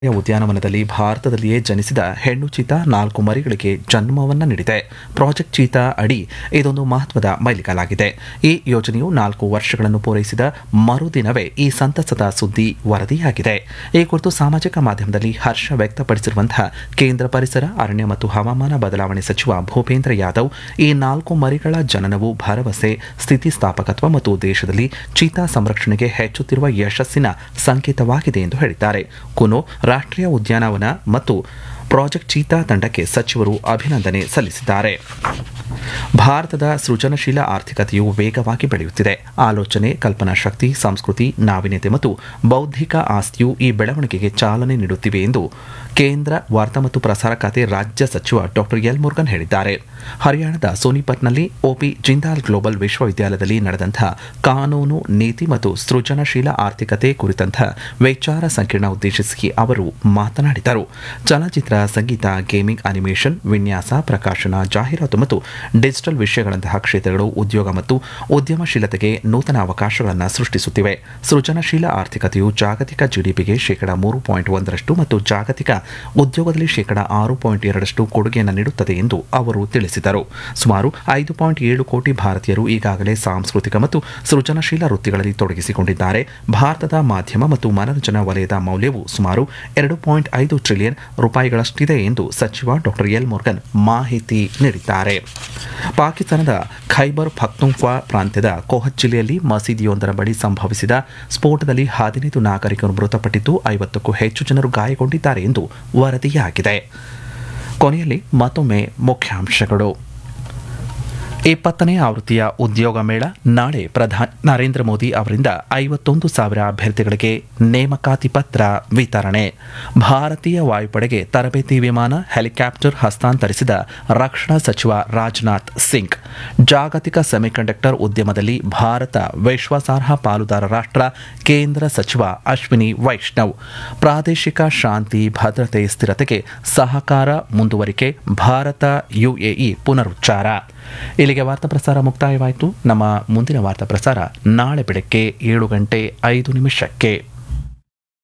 ಉದ್ಯಾನವನದಲ್ಲಿ ಭಾರತದಲ್ಲಿಯೇ ಜನಿಸಿದ ಹೆಣ್ಣು ಚೀತಾ ನಾಲ್ಕು ಮರಿಗಳಿಗೆ ಜನ್ಮವನ್ನ ನೀಡಿದೆ ಪ್ರಾಜೆಕ್ಟ್ ಚೀತಾ ಅಡಿ ಇದೊಂದು ಮಹತ್ವದ ಮೈಲಿಗಲ್ಲಾಗಿದೆ ಈ ಯೋಜನೆಯು ನಾಲ್ಕು ವರ್ಷಗಳನ್ನು ಪೂರೈಸಿದ ಮರುದಿನವೇ ಈ ಸಂತಸದ ಸುದ್ದಿ ವರದಿಯಾಗಿದೆ ಈ ಕುರಿತು ಸಾಮಾಜಿಕ ಮಾಧ್ಯಮದಲ್ಲಿ ಹರ್ಷ ವ್ಯಕ್ತಪಡಿಸಿರುವಂತಹ ಕೇಂದ್ರ ಪರಿಸರ ಅರಣ್ಯ ಮತ್ತು ಹವಾಮಾನ ಬದಲಾವಣೆ ಸಚಿವ ಭೂಪೇಂದ್ರ ಯಾದವ್ ಈ ನಾಲ್ಕು ಮರಿಗಳ ಜನನವು ಭರವಸೆ ಸ್ಥಿತಿಸ್ಥಾಪಕತ್ವ ಮತ್ತು ದೇಶದಲ್ಲಿ ಚೀತಾ ಸಂರಕ್ಷಣೆಗೆ ಹೆಚ್ಚುತ್ತಿರುವ ಯಶಸ್ಸಿನ ಸಂಕೇತವಾಗಿದೆ ಎಂದು ಹೇಳಿದ್ದಾರೆ ಕುನೋ ರಾಷ್ಟ್ರೀಯ ಉದ್ಯಾನವನ ಮತ್ತು ಪ್ರಾಜೆಕ್ಟ್ ಚೀತಾ ತಂಡಕ್ಕೆ ಸಚಿವರು ಅಭಿನಂದನೆ ಸಲ್ಲಿಸಿದ್ದಾರೆ ಭಾರತದ ಸೃಜನಶೀಲ ಆರ್ಥಿಕತೆಯು ವೇಗವಾಗಿ ಬೆಳೆಯುತ್ತಿದೆ ಆಲೋಚನೆ ಕಲ್ಪನಾ ಶಕ್ತಿ ಸಂಸ್ಕೃತಿ ನಾವೀನ್ಯತೆ ಮತ್ತು ಬೌದ್ಧಿಕ ಆಸ್ತಿಯು ಈ ಬೆಳವಣಿಗೆಗೆ ಚಾಲನೆ ನೀಡುತ್ತಿವೆ ಎಂದು ಕೇಂದ್ರ ವಾರ್ತಾ ಮತ್ತು ಪ್ರಸಾರ ಖಾತೆ ರಾಜ್ಯ ಸಚಿವ ಡಾಕ್ಟರ್ ಎಲ್ ಮುರುಗನ್ ಹೇಳಿದ್ದಾರೆ ಹರಿಯಾಣದ ಸೋನಿಪಟ್ನಲ್ಲಿ ಒಪಿ ಜಿಂದಾಲ್ ಗ್ಲೋಬಲ್ ವಿಶ್ವವಿದ್ಯಾಲಯದಲ್ಲಿ ನಡೆದಂತಹ ಕಾನೂನು ನೀತಿ ಮತ್ತು ಸೃಜನಶೀಲ ಆರ್ಥಿಕತೆ ಕುರಿತಂತಹ ವಿಚಾರ ಸಂಕಿರಣ ಉದ್ದೇಶಿಸಿ ಅವರು ಮಾತನಾಡಿದರು ಚಲನಚಿತ್ರ ಸಂಗೀತ ಗೇಮಿಂಗ್ ಅನಿಮೇಷನ್ ವಿನ್ಯಾಸ ಪ್ರಕಾಶನ ಜಾಹೀರಾತು ಮತ್ತು ಡಿಜಿಟಲ್ ವಿಷಯಗಳಂತಹ ಕ್ಷೇತ್ರಗಳು ಉದ್ಯೋಗ ಮತ್ತು ಉದ್ಯಮಶೀಲತೆಗೆ ನೂತನ ಅವಕಾಶಗಳನ್ನು ಸೃಷ್ಟಿಸುತ್ತಿವೆ ಸೃಜನಶೀಲ ಆರ್ಥಿಕತೆಯು ಜಾಗತಿಕ ಜಿಡಿಪಿಗೆ ಶೇಕಡಾ ಮೂರು ಪಾಯಿಂಟ್ ಒಂದರಷ್ಟು ಮತ್ತು ಜಾಗತಿಕ ಉದ್ಯೋಗದಲ್ಲಿ ಶೇಕಡಾ ಆರು ಪಾಯಿಂಟ್ ಎರಡರಷ್ಟು ಕೊಡುಗೆಯನ್ನು ನೀಡುತ್ತದೆ ಎಂದು ಅವರು ತಿಳಿಸಿದರು ಸುಮಾರು ಐದು ಪಾಯಿಂಟ್ ಏಳು ಕೋಟಿ ಭಾರತೀಯರು ಈಗಾಗಲೇ ಸಾಂಸ್ಕೃತಿಕ ಮತ್ತು ಸೃಜನಶೀಲ ವೃತ್ತಿಗಳಲ್ಲಿ ತೊಡಗಿಸಿಕೊಂಡಿದ್ದಾರೆ ಭಾರತದ ಮಾಧ್ಯಮ ಮತ್ತು ಮನರಂಜನಾ ವಲಯದ ಮೌಲ್ಯವು ಸುಮಾರು ಎರಡು ಪಾಯಿಂಟ್ ಐದು ಟ್ರಿಲಿಯನ್ ರೂಪಾಯಿಗಳಷ್ಟಿದೆ ಎಂದು ಸಚಿವ ಡಾಕ್ಟರ್ ಎಲ್ ಮುರುಗನ್ ಮಾಹಿತಿ ನೀಡಿದ್ದಾರೆ ಪಾಕಿಸ್ತಾನದ ಖೈಬರ್ ಪಖ್ತೂನ್ಖ್ವಾ ಪ್ರಾಂತ್ಯದ ಕೋಹತ್ ಜಿಲ್ಲೆಯಲ್ಲಿ ಮಸೀದಿಯೊಂದರ ಬಳಿ ಸಂಭವಿಸಿದ ಸ್ಫೋಟದಲ್ಲಿ ಹದಿನೈದು ನಾಗರಿಕರು ಮೃತಪಟ್ಟಿದ್ದು ಐವತ್ತಕ್ಕೂ ಹೆಚ್ಚು ಜನರು ಗಾಯಗೊಂಡಿದ್ದಾರೆ ಎಂದು ವರದಿಯಾಗಿದೆ ಕೊನೆಯಲ್ಲಿ ಮತ್ತೊಮ್ಮೆ ಮುಖ್ಯಾಂಶಗಳು ಇಪ್ಪತ್ತನೇ ಆವೃತ್ತಿಯ ಉದ್ಯೋಗ ಮೇಳ ನಾಳೆ ಪ್ರಧಾನಿ ನರೇಂದ್ರ ಮೋದಿ ಅವರಿಂದ ಐವತ್ತೊಂದು ಸಾವಿರ ಅಭ್ಯರ್ಥಿಗಳಿಗೆ ನೇಮಕಾತಿ ಪತ್ರ ವಿತರಣೆ ಭಾರತೀಯ ವಾಯುಪಡೆಗೆ ತರಬೇತಿ ವಿಮಾನ ಹೆಲಿಕಾಪ್ಟರ್ ಹಸ್ತಾಂತರಿಸಿದ ರಕ್ಷಣಾ ಸಚಿವ ರಾಜನಾಥ್ ಸಿಂಗ್ ಜಾಗತಿಕ ಸೆಮಿಕಂಡಕ್ಟರ್ ಉದ್ಯಮದಲ್ಲಿ ಭಾರತ ವಿಶ್ವಾಸಾರ್ಹ ಪಾಲುದಾರ ರಾಷ್ಟ್ರ ಕೇಂದ್ರ ಸಚಿವ ಅಶ್ವಿನಿ ವೈಷ್ಣವ್ ಪ್ರಾದೇಶಿಕ ಶಾಂತಿ ಭದ್ರತೆ ಸ್ಥಿರತೆಗೆ ಸಹಕಾರ ಮುಂದುವರಿಕೆ ಭಾರತ ಯುಎಇ ಪುನರುಚ್ಚಾರ ಇಲ್ಲಿಗೆ ವಾರ್ತಾ ಪ್ರಸಾರ ಮುಕ್ತಾಯವಾಯಿತು ನಮ್ಮ ಮುಂದಿನ ವಾರ್ತಾ ಪ್ರಸಾರ ನಾಳೆ ಬೆಳಗ್ಗೆ ಏಳು ಗಂಟೆ ಐದು ನಿಮಿಷಕ್ಕೆ